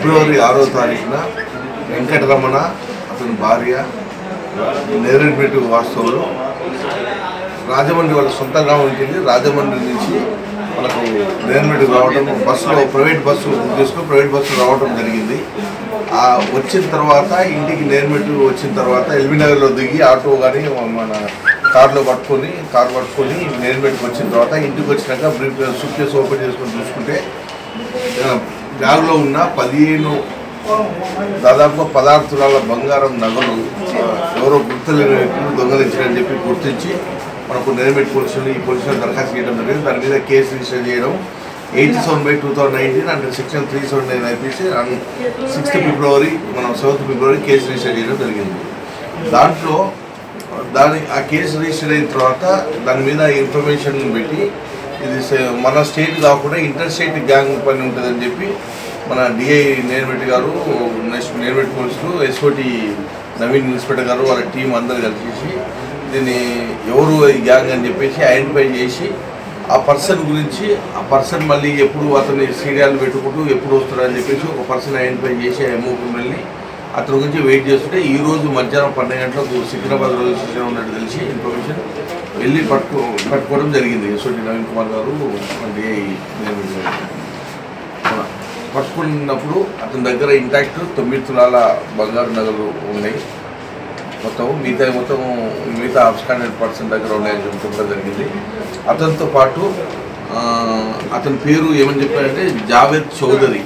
ఫిబ్రవరి ఆరో తారీఖున వెంకటరమణ అతని భార్య నేరేడుపేట వాస్తవులు రాజమండ్రి వాళ్ళ సొంతంగా ఉంటుంది రాజమండ్రి నుంచి మనకు నేరేడుపేటకు రావడం బస్సులో ప్రైవేట్ బస్సు బుక్ చేసుకుని ప్రైవేట్ బస్సు రావడం జరిగింది ఆ వచ్చిన తర్వాత ఇంటికి నేర్మెట్ వచ్చిన తర్వాత ఎల్బీ నగర్లో దిగి ఆటో కానీ మన కార్లో పట్టుకొని కార్ పట్టుకొని నేర్మెట్కి వచ్చిన తర్వాత ఇంటికి వచ్చినాక బ్రీఫ్ సూట్ కేసు ఓపెన్ చేసుకొని చూసుకుంటే ఆ, బ్యాగ్లో ఉన్న పదిహేను దాదాపు పదహారు తులాల బంగారం నగలు ఆ, ఎవరో గుర్తులేని వ్యక్తులు దొంగలించారని చెప్పి గుర్తించి మనకు నేర్మెట్ పోలీసులు ఈ పోలీసులు దరఖాస్తు చేయడం జరిగింది దాని మీద కేసు రిజిస్టర్ చేయడం eighty seven by two thousand nineteen and section three seven nine IPC and sixth February మనం సెవెంత్ ఫిబ్రవరి కేసు రిజిస్టర్ చేయడం జరిగింది దాంట్లో దాని ఆ కేసు రిజిస్టర్ అయిన తర్వాత దాని మీద ఇన్ఫర్మేషన్ పెట్టి ఇది సే- మన స్టేట్ కాకుండా ఇంటర్ స్టేట్ గ్యాంగ్ పని ఉంటుందని చెప్పి మన డిఐ నేర్మెట్ గారు నెక్స్ట్ నేర్మెట్ పోలీసులు ఎస్ఓటి నవీన్ ఇన్స్పెక్టర్ గారు వాళ్ళ టీం అందరు కలిసి దీన్ని ఎవరు ఈ గ్యాంగ్ అని చెప్పేసి ఐడెంటిఫై చేసి ఆ పర్సన్ గురించి ఆ పర్సన్ మళ్ళీ ఎప్పుడు అతని సీరియాలు పెట్టుకుంటూ ఎప్పుడు వస్తాడని చెప్పేసి ఒక పర్సన్ ఐడెంటిఫై చేసి ఆ ఎమ్మకు వెళ్ళి అతని గురించి వెయిట్ చేస్తుంటే ఈ రోజు మధ్యాహ్నం పన్నెండు గంటలకు సికింద్రాబాద్ రైల్వే స్టేషన్ ఉన్నట్టు తెలిసి ఇన్ఫర్మేషన్ వెళ్ళి పట్టుకో పట్టుకోవడం జరిగింది యశ్వటి నవీన్ కుమార్ గారు డిఐ నేర్మెంట్ గారు ఆ, పట్టుకున్నప్పుడు అతని దగ్గర ఇంటాక్ట్ తొమ్మిది తులాల బంగారు నగలు ఉన్నాయి మొత్తం మిగతా మొత్తం మిగతా అబ్స్కాండెడ్ పర్సన్ దగ్గర ఉన్నాయని చెప్పడం జరిగింది అతనితో పాటు ఆ, అతని పేరు ఏమని చెప్పారంటే జావేద్ చౌదరి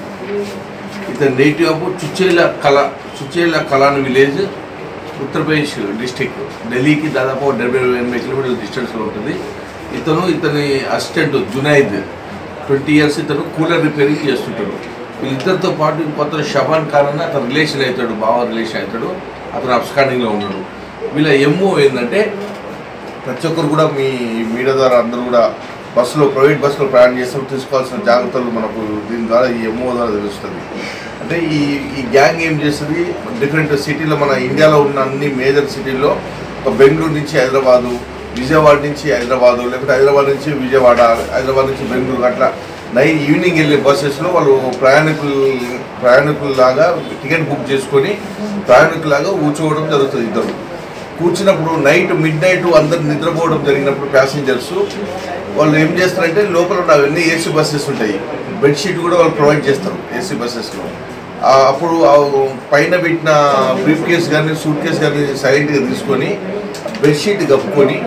ఇతని నేటివ్ ఆఫ్ చుచేల కళ చుచేల కళాన్ విలేజ్ ఉత్తరప్రదేశ్ డిస్టిక్ ఢిల్లీకి దాదాపు ఒక డెబ్బై ఎనభై కిలోమీటర్ల డిస్టెన్స్లో ఉంటుంది ఇతను ఇతని అసిస్టెంట్ జునైద్ ట్వంటీ ఇయర్స్ ఇతను కూలర్ రిపేరింగ్ చేస్తుంటాడు వీళ్ళిద్దరితో పాటు ఇంకొంత షబాన్ ఖాన్ అని అతను రిలేషన్ అవుతాడు బావ రిలేషన్ అవుతాడు అతను అబ్స్కాండింగ్లో ఉన్నాడు వీళ్ళ ఎమ్ము ఏంటంటే ప్రతి ఒక్కరు కూడా మీ మీడియా ద్వారా అందరూ కూడా బస్సులో ప్రైవేట్ బస్సులో ప్రయాణం చేసినప్పుడు తీసుకోవాల్సిన జాగ్రత్తలు మనకు దీని ద్వారా ఈ ఎంఓ ద్వారా తెలుస్తుంది అంటే ఈ ఈ గ్యాంగ్ ఏం చేస్తుంది డిఫరెంట్ సిటీలో మన ఇండియాలో ఉన్న అన్ని మేజర్ సిటీల్లో ఒక బెంగళూరు నుంచి హైదరాబాదు విజయవాడ నుంచి హైదరాబాదు లేకపోతే హైదరాబాద్ నుంచి విజయవాడ హైదరాబాద్ నుంచి బెంగళూరు అట్లా నై ఈవినింగ్ వెళ్ళే బస్సెస్లో వాళ్ళు ప్రయాణికులు ప్రయాణికుల్లాగా టికెట్ బుక్ చేసుకొని ప్రయాణికులాగా కూర్చోవడం జరుగుతుంది ఇద్దరు కూర్చున్నప్పుడు నైట్ మిడ్ నైట్ అందరు నిద్రపోవడం జరిగినప్పుడు ప్యాసింజర్స్ వాళ్ళు ఏం చేస్తారంటే లోపల ఉన్న అవన్నీ ఏసీ బస్సెస్ ఉంటాయి బెడ్షీట్ కూడా వాళ్ళు ప్రొవైడ్ చేస్తారు ఏసీ బస్సెస్లో అప్పుడు ఆ పైన పెట్టిన బ్రీఫ్ కేస్ కానీ సూట్ కేస్ కానీ సైలెంట్గా తీసుకొని బెడ్షీట్ కప్పుకొని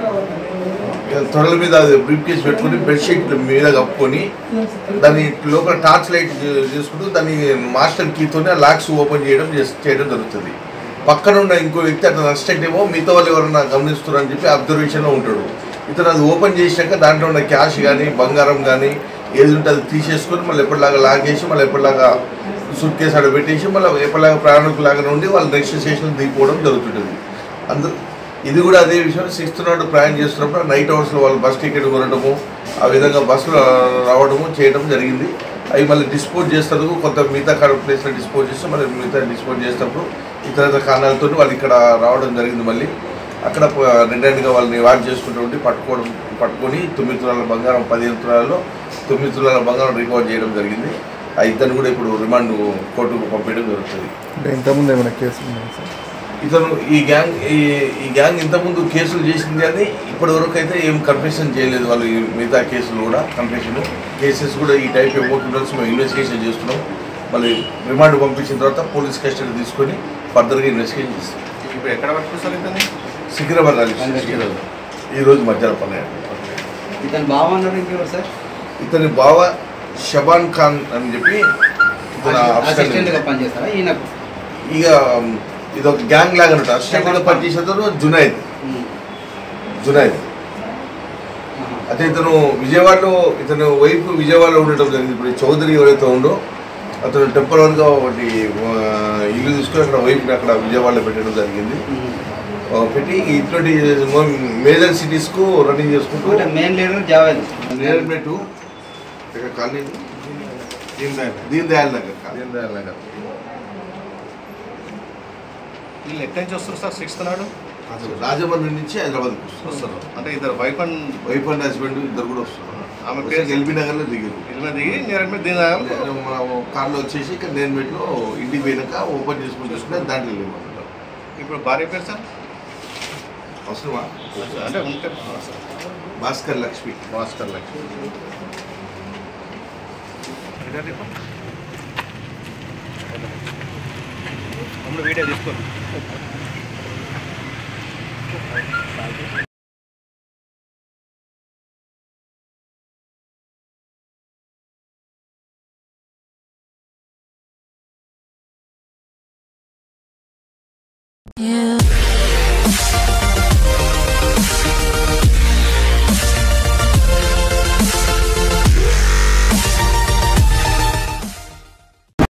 తొడల మీద బ్రీఫ్ కేస్ పెట్టుకొని బెడ్షీట్ మీద కప్పుకొని దాని లోపల టార్చ్ లైట్ చేసుకుంటూ దాన్ని మాస్టర్ కీతోనే లాక్స్ ఓపెన్ చేయడం చేస్- చేయడం జరుగుతుంది పక్కన ఉన్న ఇంకో వ్యక్తి అతను అసిస్టెంట్ ఏమో మిగతా వాళ్ళు ఎవరన్నా గమనిస్తున్నారని చెప్పి అబ్జర్వేషన్లో ఉంటాడు ఇతను అది ఓపెన్ చేసినాక దాంట్లో ఉన్న క్యాష్ కానీ బంగారం కానీ ఏది ఉంటే అది తీసేసుకొని మళ్ళీ ఎప్పటిలాగా లాగేసి మళ్ళీ ఎప్పటిలాగా సూట్ కేసు ఆడ పెట్టేసి మళ్ళీ ఎప్పటిలాగా ప్రయాణికులాగా నుండి వాళ్ళు నెక్స్ట్ స్టేషన్ దిగిపోవడం జరుగుతుంటుంది అందరూ ఇది కూడా అదే విషయం సిక్స్త్ నాడు ప్రయాణం చేస్తున్నప్పుడు నైట్ అవర్స్లో వాళ్ళు బస్ టికెట్ కొనడము ఆ విధంగా బస్సులో రావడము చేయడం జరిగింది అవి మళ్ళీ డిస్పోజ్ చేస్తారు కొంత మిగతా కాడ ప్లేస్లో డిస్పోజ్ చేస్తే మళ్ళీ మిగతా డిస్పోజ్ చేసినప్పుడు ఇతర ఇతర కారణాలతో వాళ్ళు ఇక్కడ రావడం జరిగింది మళ్ళీ అక్కడ రెండేళ్ళుగా వాళ్ళని వాచ్ చేసుకుంటూ ఉండి పట్టుకోవడం పట్టుకొని తొమ్మిది తులాల బంగారం పదిహేను తులాలలో తొమ్మిది తులాల బంగారం రికవర్ చేయడం జరిగింది ఆ ఇద్దరిని కూడా ఇప్పుడు రిమాండ్ కోర్టుకు పంపించడం జరుగుతుంది అంటే ఇంతకుముందు ఏమైనా కేసులు ఉన్నాయి సార్ ఇతను ఈ గ్యాంగ్ ఈ ఈ గ్యాంగ్ ఇంతకుముందు కేసులు చేసింది కానీ ఇప్పటి వరకు అయితే ఏం కన్ఫెషన్ చేయలేదు వాళ్ళు ఈ మిగతా కేసులు కూడా కన్ఫెషన్ కేసెస్ కూడా ఈ టైప్ ఎమోషనల్స్ మేము ఇన్వెస్టిగేషన్ చేస్తున్నాం మళ్ళీ రిమాండ్ పంపించిన తర్వాత పోలీస్ కస్టడీ తీసుకొని ఫర్దర్గా ఇన్వెస్టిగేషన్ చేస్తాం ఇప్పుడు ఎక్కడ పట్టుకుని సార్ ఇతన్ని సికింద్రాబాద్ రైల్వే స్టేషన్ ఈరోజు ఈరోజు మధ్యాహ్నం పన్నెండు ఇతను బావ అన్నారు ఇంకెవరు సార్ ఇతని బావ షబాన్ ఖాన్ అని చెప్పి ఇతను అసిస్టెంట్ గా అఫ్ఘాన్ పనిచేస్తారా ఈయన ఇక ఇది ఒక గ్యాంగ్ లాగా ఉంటుంది అసిస్టెంట్గా పనిచేసేతను జునైద్ జునైద్ అయితే ఇతను విజయవాడలో ఇతను వైఫ్ విజయవాడలో ఉండటం జరిగింది ఇప్పుడు ఈ చౌదరి ఎవరైతే ఉందో అతను టెంపరీగా ఒకటి ఆ, ఇల్లు తీసుకొని అక్కడ వైఫ్ని అక్కడ విజయవాడలో పెట్టడం జరిగింది ఆ, పెట్టి ఇటువంటి మేజర్ సిటీస్కు రన్నింగ్ చేసుకుంటూ మెయిన్ లీడర్ జావేద్ నేర్మెటు ఇక్కడ కాలనీ దీని దాని దీన్ దయాల్ నగర్ కాలనీ. దీని దయాళ్ నగర్ వీళ్ళు ఎక్కడి నుంచి వస్తారు సార్ సిక్స్త్ నాడు అసలు రాజమండ్రి నుంచి హైదరాబాద్కి వస్తారు వస్తారు అంటే ఇద్దరు wife and wife and husband ఇద్దరు కూడా వస్తున్నారు ఆమె వస్తే పేరు ఎల్బీ నగర్లో దిగారు ఇల్లు దిగి నేరంటే దీని దగ్గర మనం కార్లో వచ్చేసి ఇక్కడ నేర్మేట్లో ఇంటికి పోయినాక ఓపెన్ చేసుకుని చూసుకుంటే దాంట్లో వెళ్ళిపోతున్నాం ఇప్పుడు భార్య పేరు సార్ అవసరమా అంటే ఉంటే సార్ భాస్కర్ లక్ష్మి భాస్కర్ లక్ష్మి వీడియో తీసుకోండి